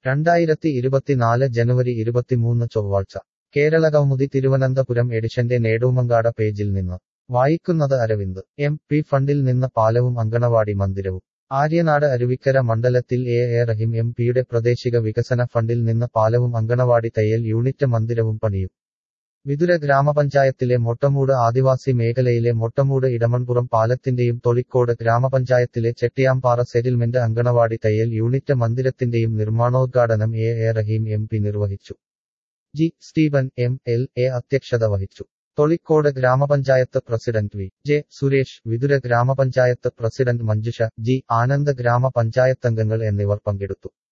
രണ്ടായിരത്തി ഇരുപത്തിനാല് ജനുവരി ഇരുപത്തിമൂന്ന് ചൊവ്വാഴ്ച കേരളകൗമുദി തിരുവനന്തപുരം എഡിഷന്റെ നേടൂമങ്കാട പേജിൽ നിന്ന് വായിക്കുന്നത് അരവിന്ദ് എം പി ഫണ്ടിൽ നിന്ന് പാലവും അങ്കണവാടി മന്ദിരവും ആര്യനാട് അരുവിക്കര മണ്ഡലത്തിൽ എ എ റഹീം എം പിയുടെ പ്രാദേശിക വികസന ഫണ്ടിൽ നിന്ന് പാലവും അങ്കണവാടി തയ്യൽ യൂണിറ്റ് മന്ദിരവും പണിയും വിതുര ഗ്രാമപഞ്ചായത്തിലെ മൊട്ടമൂട് ആദിവാസി മേഖലയിലെ മൊട്ടമൂട് ഇടമൺപുറം പാലത്തിന്റെയും തൊളിക്കോട് ഗ്രാമപഞ്ചായത്തിലെ ചെട്ടിയാംപാറ സെറ്റിൽമെന്റ് അങ്കണവാടി തയ്യൽ യൂണിറ്റ് മന്ദിരത്തിന്റെയും നിർമ്മാണോദ്ഘാടനം A A Rahim M P നിർവഹിച്ചു G Steven M L A അധ്യക്ഷത വഹിച്ചു തൊളിക്കോട് ഗ്രാമപഞ്ചായത്ത് president V J Suresh Vithura ഗ്രാമപഞ്ചായത്ത് പ്രസിഡന്റ് മഞ്ജുഷ ജി ആനന്ദ് ഗ്രാമപഞ്ചായത്തംഗങ്ങൾ എന്നിവർ പങ്കെടുത്തു